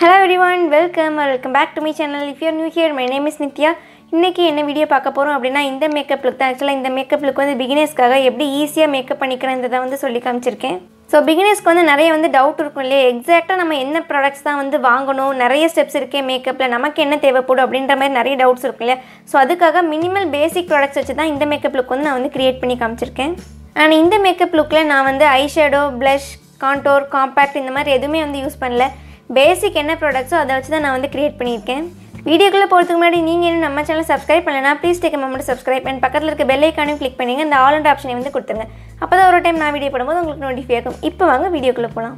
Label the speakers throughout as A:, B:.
A: hello everyone welcome welcome back to me channel if you're new here my name is Nithya இன்றைக்கி என்ன video பார்க்க போகிறோம் அப்படின்னா இந்த மேக்கப் லுக் தான் ஆக்சுவலாக இந்த மேக்கப் லுக் வந்து பிகினர்ஸ்க்காக எப்படி ஈஸியாக மேக்கப் பண்ணிக்கிறேன்றதை வந்து சொல்லி காமிச்சிருக்கேன் ஸோ பிகினர்ஸ்க்கு வந்து நிறைய வந்து டவுட் இருக்கும் இல்லையா எக்ஸாக்டாக நம்ம என்ன ப்ராடக்ட்ஸ் தான் வந்து வாங்கணும் நிறைய ஸ்டெப்ஸ் இருக்கே மேக்கப்பில் நமக்கு என்ன தேவைப்படும் அப்படின்ற மாதிரி நிறைய டவுட்ஸ் இருக்கும் இல்லையா ஸோ அதுக்காக மினிமல் பேசிக் ப்ராடக்ட்ஸ் வச்சு தான் இந்த மேக்கப் லுக் வந்து நான் வந்து க்ரியேட் பண்ணி காமிச்சிருக்கேன் அண்ட் இந்த மேக்கப் லுக்கில் நான் வந்து ஐஷேடோ ப்ளஷ் கான்டோர் காம்பேக்ட் இந்த மாதிரி எதுவுமே வந்து யூஸ் பண்ணல பேசிக் என்ன ப்ராடக்ட்ஸோ அதை வச்சு தான் நான் வந்து க்ரியேட் பண்ணியிருக்கேன் வீடியோக்குள்ளே போகிறதுக்கு முன்னாடி நீங்கள் இன்னும் நம்ம சேனல் சப்ஸ்கிரைப் பண்ணலனா please take moment subscribe and பக்கத்தில் இருக்க பெல் ஐக்கானையும் கிளிக் பண்ணிங்க இந்த ஆல் அண்ட் ஆப்ஷனை வந்து கொடுத்துருங்க அப்போ தான் ஒரு டைம் நான் வீடியோ போடும்போது உங்களுக்கு நோட்டிஃபை ஆகும் இப்போ வாங்க வீடியோக்குள்ளே போகலாம்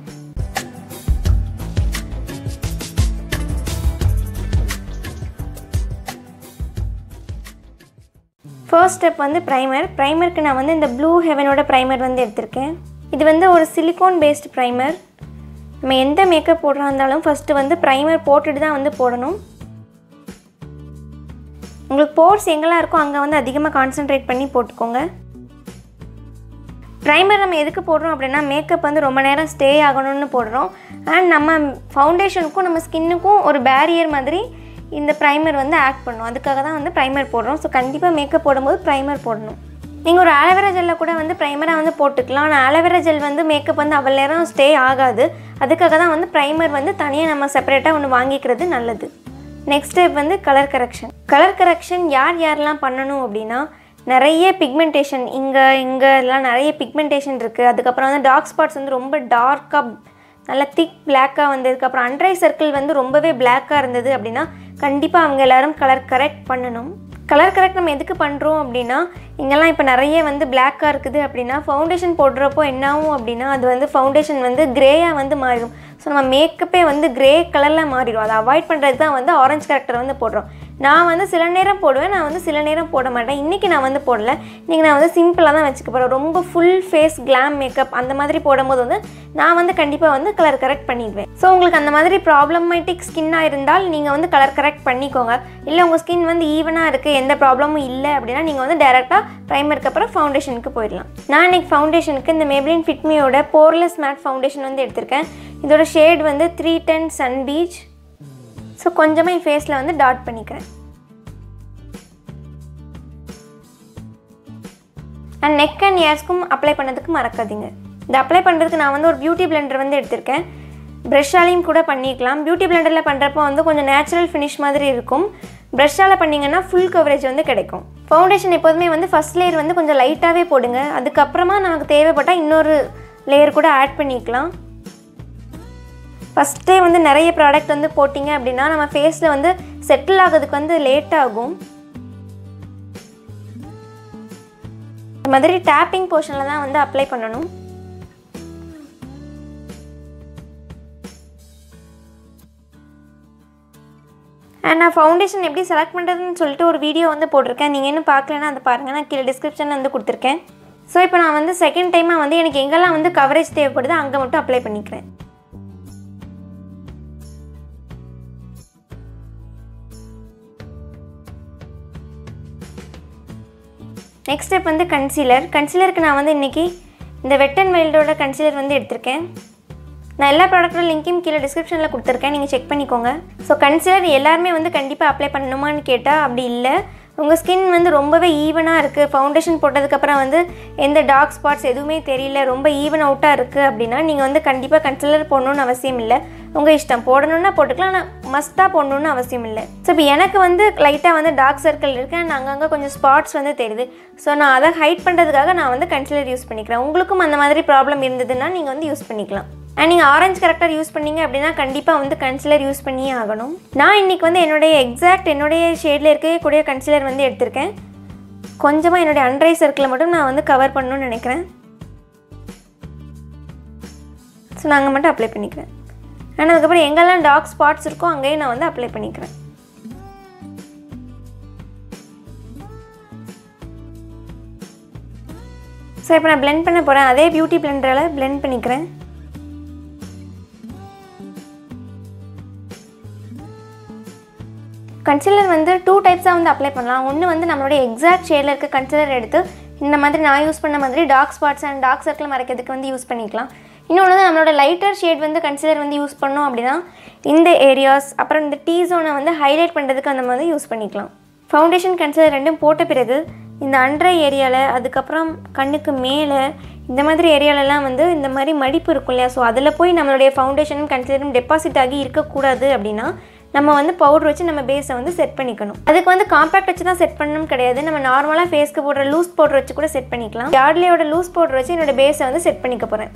A: ஃபர்ஸ்ட் ஸ்டெப் வந்து ப்ரைமர் ப்ரைமருக்கு நான் வந்து இந்த ப்ளூ ஹெவனோட ப்ரைமர் வந்து எடுத்திருக்கேன் இது வந்து ஒரு சிலிக்கான் பேஸ்ட் ப்ரைமர் நம்ம எந்த மேக்கப் போடுறா இருந்தாலும் ஃபஸ்ட்டு வந்து ப்ரைமர் போட்டுட்டு தான் வந்து போடணும் உங்களுக்கு போர்ஸ் எங்கெல்லாம் இருக்கோ அங்கே வந்து அதிகமாக கான்சென்ட்ரேட் பண்ணி போட்டுக்கோங்க ப்ரைமர் நம்ம எதுக்கு போடுறோம் அப்படின்னா மேக்கப் வந்து ரொம்ப நேரம் ஸ்டே ஆகணும்னு போடுறோம் அண்ட் நம்ம ஃபவுண்டேஷனுக்கும் நம்ம ஸ்கின்னுக்கும் ஒரு பேரியர் மாதிரி இந்த ப்ரைமர் வந்து ஆக்ட் பண்ணும் அதுக்காக தான் வந்து ப்ரைமர் போடுறோம் ஸோ கண்டிப்பாக மேக்கப் போடும்போது ப்ரைமர் போடணும் நீங்கள் ஒரு ஆலோவேரா ஜெல்லில் கூட வந்து ப்ரைமராக வந்து போட்டுக்கலாம் ஆனால் ஆலோவேரா ஜெல் வந்து மேக்கப் வந்து அவ்வளோ நேரம் ஸ்டே ஆகாது அதுக்காக தான் வந்து ப்ரைமர் வந்து தனியாக நம்ம செப்பரேட்டாக ஒன்று வாங்கிக்கிறது நல்லது நெக்ஸ்ட் ஸ்டெப் வந்து கலர் கரெக்ஷன் கலர் கரெக்ஷன் யார் யாரெல்லாம் பண்ணணும் அப்படின்னா நிறைய பிக்மெண்டேஷன் இங்கே இங்கே எல்லாம் நிறைய பிக்மெண்டேஷன் இருக்குது அதுக்கப்புறம் வந்து டார்க் ஸ்பாட்ஸ் வந்து ரொம்ப டார்க்காக நல்லா திக் பிளாக்காக வந்ததுக்கு அப்புறம் அண்ட்ரை சர்க்கிள் வந்து ரொம்பவே பிளாக்காக இருந்தது அப்படின்னா கண்டிப்பாக அவங்க எல்லாரும் கலர் கரெக்ட் பண்ணணும் கலர் கரெக்ட் நம்ம எதுக்கு பண்ணுறோம் அப்படின்னா இங்கெல்லாம் இப்போ நிறைய வந்து பிளாக்காக இருக்குது அப்படின்னா ஃபவுண்டேஷன் போடுறப்போ என்ன ஆகும் அப்படின்னா அது வந்து ஃபவுண்டேஷன் வந்து கிரேயாக வந்து மாறிடும் ஸோ நம்ம மேக்கப்பே வந்து கிரே கலரில் மாறிடும் அதை அவாய்ட் பண்ணுறது தான் வந்து ஆரஞ்சு கரெக்டர் வந்து போடுறோம் நான் வந்து சில நேரம் போடுவேன் நான் வந்து சில நேரம் போட மாட்டேன் இன்றைக்கி நான் வந்து போடல இன்றைக்கி நான் வந்து சிம்பிளாக தான் வச்சுக்க போகிறேன் ரொம்ப ஃபுல் ஃபேஸ் கிளாம் மேக்கப் அந்த மாதிரி போடும்போது வந்து நான் வந்து கண்டிப்பாக வந்து கலர் கரெக்ட் பண்ணிடுவேன் ஸோ உங்களுக்கு அந்த மாதிரி ப்ராப்ளமேட்டிக் ஸ்கின்னாக இருந்தால் நீங்கள் வந்து கலர் கரெக்ட் பண்ணிக்கோங்க இல்லை உங்கள் ஸ்கின் வந்து ஈவனாக இருக்குது எந்த ப்ராப்ளமும் இல்லை அப்படின்னா நீங்கள் வந்து டேரெக்டாக ப்ரைமருக்கு அப்புறம் ஃபவுண்டேஷனுக்கு போயிடலாம் நான் இன்றைக்கி ஃபவுண்டேஷனுக்கு இந்த மேப்ளின் ஃபிட்மியோட போர்லெஸ் மேட் ஃபவுண்டேஷன் வந்து எடுத்திருக்கேன் இதோட ஷேட் வந்து three ten sun beach so கொஞ்சமாக என் ஃபேஸில் வந்து டாட் பண்ணிக்கிறேன் அண்ட் நெக் அண்ட் ஏர்ஸ்க்கும் அப்ளை பண்ணதுக்கு மறக்காதீங்க இந்த அப்ளை பண்ணுறதுக்கு நான் வந்து ஒரு பியூட்டி பிளெண்டர் வந்து எடுத்திருக்கேன் ப்ரெஷ்ஷாலையும் கூட பண்ணிக்கலாம் பியூட்டி பிளெண்டரில் பண்ணுறப்போ வந்து கொஞ்சம் நேச்சுரல் ஃபினிஷ் மாதிரி இருக்கும் ப்ரெஷ்ஷால் பண்ணிங்கன்னா ஃபுல் கவரேஜ் வந்து கிடைக்கும் ஃபவுண்டேஷன் எப்போதுமே வந்து ஃபஸ்ட் லேயர் வந்து கொஞ்சம் லைட்டாகவே போடுங்க அதுக்கப்புறமா நமக்கு தேவைப்பட்டால் இன்னொரு லேயர் கூட ஆட் பண்ணிக்கலாம் ஃபஸ்ட்டே வந்து நிறைய ப்ராடக்ட் வந்து போட்டிங்க அப்படின்னா நம்ம ஃபேஸில் வந்து செட்டில் ஆகிறதுக்கு வந்து லேட் ஆகும் இந்த மாதிரி டேப்பிங் போர்ஷனில் தான் வந்து அப்ளை பண்ணணும் அண்ட் நான் ஃபவுண்டேஷன் எப்படி செலக்ட் பண்ணுறதுன்னு சொல்லிட்டு ஒரு வீடியோ வந்து போட்டிருக்கேன் நீங்கள் இன்னும் பார்க்கலன்னா அதை பாருங்கள் நான் கீழே டிஸ்கிரிப்ஷனில் வந்து கொடுத்துருக்கேன் ஸோ இப்போ நான் வந்து செகண்ட் டைமாக வந்து எனக்கு எங்கெல்லாம் வந்து கவரேஜ் தேவைப்படுதோ அங்கே மட்டும் அப்ளை பண்ணிக்கிறேன் நெக்ஸ்ட் ஸ்டெப் வந்து கன்சீலர் கன்சீலருக்கு நான் வந்து இன்றைக்கி இந்த வெட் அண்ட் வைல்டோட கன்சீலர் வந்து எடுத்திருக்கேன் நான் எல்லா ப்ராடக்ட்டோட லிங்க்கையும் கீழே டிஸ்கிரிப்ஷனில் கொடுத்துருக்கேன் நீங்கள் செக் பண்ணிக்கோங்க ஸோ கன்சீலர் எல்லாருமே வந்து கண்டிப்பாக அப்ளை பண்ணணுமான்னு கேட்டால் அப்படி இல்லை உங்கள் ஸ்கின் வந்து ரொம்பவே ஈவனாக இருக்குது ஃபவுண்டேஷன் போட்டதுக்கப்புறம் வந்து எந்த டார்க் ஸ்பாட்ஸ் எதுவுமே தெரியல ரொம்ப ஈவன் அவுட்டாக இருக்குது அப்படின்னா நீங்கள் வந்து கண்டிப்பாக கன்சிலர் போடணுன்னு அவசியம் இல்லை உங்கள் இஷ்டம் போடணுன்னா போட்டுக்கலாம் ஆனால் மஸ்ட்டாக போடணுன்னு அவசியம் இல்லை ஸோ இப்போ எனக்கு வந்து லைட்டாக வந்து டார்க் சர்க்கிள் இருக்குது அண்ட் அங்கங்கே கொஞ்சம் ஸ்பாட்ஸ் வந்து தெரியுது ஸோ நான் அதை ஹைட் பண்ணுறதுக்காக நான் வந்து கன்சிலர் யூஸ் பண்ணிக்கிறேன் உங்களுக்கும் அந்த மாதிரி ப்ராப்ளம் இருந்ததுன்னா நீங்கள் வந்து யூஸ் பண்ணிக்கலாம் அண்ட் நீங்கள் ஆரஞ்சு கரெக்டர் யூஸ் பண்ணீங்க அப்படின்னா கண்டிப்பாக வந்து கன்சிலர் யூஸ் பண்ணியே ஆகணும் நான் இன்றைக்கி வந்து என்னுடைய எக்ஸாக்ட் என்னுடைய ஷேடில் இருக்கக்கூடிய கன்சிலர் வந்து எடுத்திருக்கேன் கொஞ்சமாக என்னுடைய அண்ட்ரை சர்க்கிளை மட்டும் நான் வந்து கவர் பண்ணணும்னு நினைக்கிறேன் ஸோ நான் அங்கே மட்டும் அப்ளை பண்ணிக்கிறேன் ஆனால் அதுக்கப்புறம் எங்கெல்லாம் டார்க் ஸ்பாட்ஸ் இருக்கோ அங்கேயும் நான் வந்து அப்ளை பண்ணிக்கிறேன் ஸோ இப்போ நான் பிளெண்ட் பண்ண போகிறேன் அதே பியூட்டி பிளெண்டரால் பிளெண்ட் பண்ணிக்கிறேன் கன்சிலர் வந்து டூ டைப்ஸாக வந்து அப்ளை பண்ணலாம் ஒன்று வந்து நம்மளுடைய எக்ஸாக்ட் ஷேடில் இருக்க கன்சிலர் எடுத்து இந்த மாதிரி நான் யூஸ் பண்ண மாதிரி dark spots and dark circle மறைக்கிறதுக்கு வந்து யூஸ் பண்ணிக்கலாம் இன்னொன்று வந்து நம்மளோட லைட்டர் ஷேட் வந்து கன்சிலர் வந்து யூஸ் பண்ணோம் அப்படின்னா இந்த ஏரியாஸ் அப்புறம் இந்த டீ ஜோனை வந்து ஹைலைட் பண்ணுறதுக்கு அந்த மாதிரி யூஸ் பண்ணிக்கலாம் ஃபவுண்டேஷன் கன்சிலர் ரெண்டும் போட்ட பிறகு இந்த அண்டர் ஏரியாவில் அதுக்கப்புறம் கண்ணுக்கு மேலே இந்த மாதிரி ஏரியாலலாம் வந்து இந்த மாதிரி மடிப்பு இருக்கும் இல்லையா ஸோ அதில் போய் நம்மளுடைய ஃபவுண்டேஷனும் கன்சிலரும் டெபாசிட் ஆகி இருக்கக்கூடாது அப்படின்னா நம்ம வந்து பவுடர் வச்சு நம்ம பேஸை வந்து செட் பண்ணிக்கணும் அதுக்கு வந்து காம்பேக்ட் வச்சு தான் செட் பண்ணணும் கிடையாது நம்ம நார்மலாக ஃபேஸ்க்கு போடுற லூஸ் பவுடர் வச்சு கூட செட் பண்ணிக்கலாம் யார்ட்லியோட லூஸ் பவுடர் வச்சு என்னோட பேஸை வந்து செட் பண்ணிக்க போகிறேன்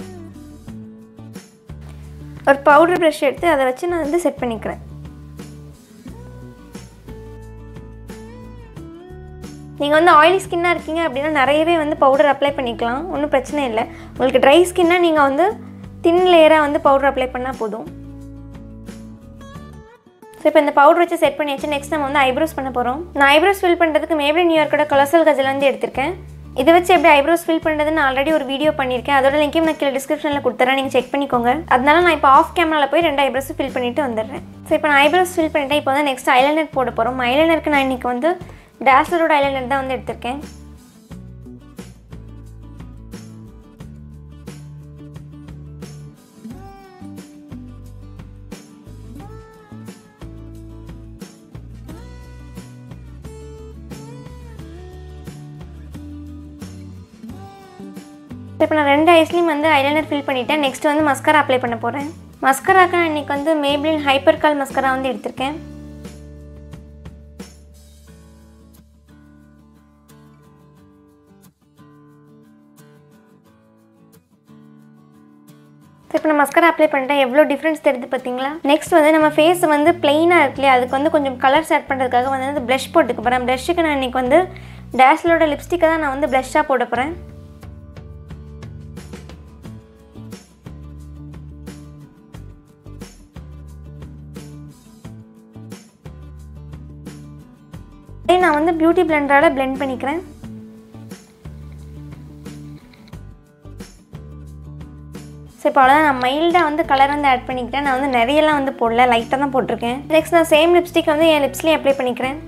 A: ஒரு பவுடர் ப்ரஷ் எடுத்து அதை வச்சு நான் வந்து செட் பண்ணிக்கிறேன் நீங்கள் வந்து ஆயிலி ஸ்கின்னாக இருக்கீங்க அப்படின்னா நிறையவே வந்து பவுடர் அப்ளை பண்ணிக்கலாம் ஒன்றும் பிரச்சனை இல்லை உங்களுக்கு ட்ரை ஸ்கின்னாக நீங்கள் வந்து தின் லேயராக வந்து பவுடர் அப்ளை பண்ணால் போதும் ஸோ இப்போ இந்த பவுடர் வச்சு செட் பண்ணியாச்சு நெக்ஸ்ட் நம்ம வந்து ஐப்ரோஸ் பண்ண போகிறோம் நான் ஐப்ரோஸ் ஃபில் பண்ணுறதுக்கு மேபி நியூயார்க்கோட கொலசல் கஜல் வந்து எடுத்திருக்கேன் இதை வச்சு எப்படி ஐப்ரோஸ் ஃபில் பண்ணுறதுன்னு ஆல்ரெடி ஒரு வீடியோ பண்ணியிருக்கேன் அதோட லிங்க்கையும் நான் கீழே டிஸ்கிரிப்ஷனில் கொடுத்துறேன் நீங்கள் செக் பண்ணிக்கோங்க அதனால நான் இப்போ ஆஃப் கேமராவில் போய் ரெண்டு ஐப்ரோஸும் ஃபில் பண்ணிட்டு வந்துடுறேன் ஸோ இப்போ நான் ஐப்ரோஸ் ஃபில் பண்ணிட்டேன் இப்போ வந்து நெக்ஸ்ட் ஐலைனர் போட போகிறோம் ஐலைனருக்கு நான் இன்றைக்கி வந்து டேஸ்லரோட ஐலைனர் தான் வந்து எடுத்திருக்கேன் இப்போ நான் ரெண்டு ஐஸ்லேயும் வந்து ஐலைனர் ஃபில் பண்ணிட்டேன் நெக்ஸ்ட் வந்து மஸ்கரா அப்ளை பண்ண போகிறேன் மஸ்கராக்கு நான் இன்றைக்கி வந்து மேப்ளின் ஹைப்பர் கால் மஸ்கரா வந்து எடுத்திருக்கேன் இப்போ நான் மஸ்கரா அப்ளை பண்ணிட்டேன் எவ்வளோ டிஃப்ரென்ஸ் தெரியுது பார்த்தீங்களா நெக்ஸ்ட் வந்து நம்ம ஃபேஸ் வந்து பிளெயினாக இருக்கு இல்லையா அதுக்கு வந்து கொஞ்சம் கலர்ஸ் ஆட் பண்ணுறதுக்காக வந்து வந்து ப்ளஷ் போட்டுக்க போகிறேன் ப்ளஷ்ஷுக்கு நான் இன்றைக்கி வந்து டேஸ்லோட லிப்ஸ்டிக்கை தான் நான் வந்து ப்ளஷ்ஷாக போட போகிறேன் நான் வந்து பியூட்டி பிளெண்டரால் பிளெண்ட் பண்ணிக்கிறேன் ஸோ இப்போ அவ்வளோதான் நான் மைல்டாக வந்து கலர் வந்து ஆட் பண்ணிக்கிறேன் நான் வந்து நிறையலாம் வந்து போடல லைட்டாக தான் போட்டிருக்கேன் நெக்ஸ்ட் நான் சேம் லிப்ஸ்டிக் வந்து என் லிப்ஸ்லேயும் அப்ளை பண்ணிக்கிறேன்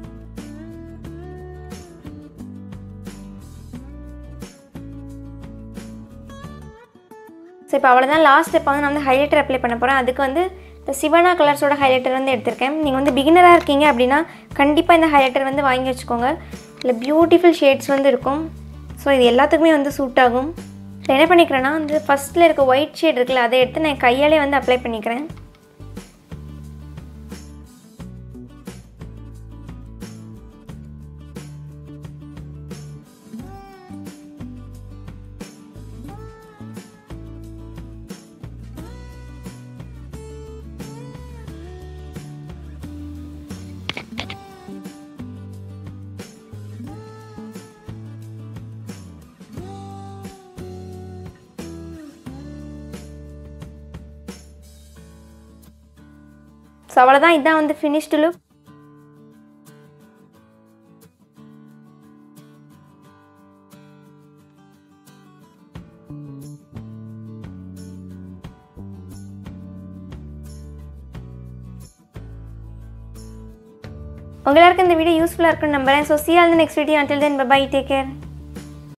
A: ஸோ இப்போ அவ்வளோதான் லாஸ்ட் ஸ்டெப் வந்து நான் வந்து ஹைலைட்டர் அப்ளை பண்ண போகிறேன் அதுக்கு வந்து இந்த சிவனா கலர்ஸோட ஹைலைட்டர் வந்து எடுத்திருக்கேன் நீங்கள் வந்து பிகினராக இருக்கீங்க அப்படின்னா கண்டிப்பாக இந்த ஹைலைட்டர் வந்து வாங்கி வச்சுக்கோங்க இல்லை பியூட்டிஃபுல் ஷேட்ஸ் வந்து இருக்கும் ஸோ இது எல்லாத்துக்குமே வந்து சூட் ஆகும் என்ன பண்ணிக்கிறேன்னா வந்து ஃபஸ்ட்டில் இருக்க ஒயிட் ஷேட் இருக்குல்ல அதை எடுத்து நான் கையாலே வந்து அப்ளை பண்ணிக்கிறேன் ஸோ அவ்வளோதான் இதான் வந்து ஃபினிஷ்டு லுக் உங்களுக்கு இந்த வீடியோ யூஸ்ஃபுல்லாக இருக்குன்னு நம்புறேன் so see all next video until then bye bye take care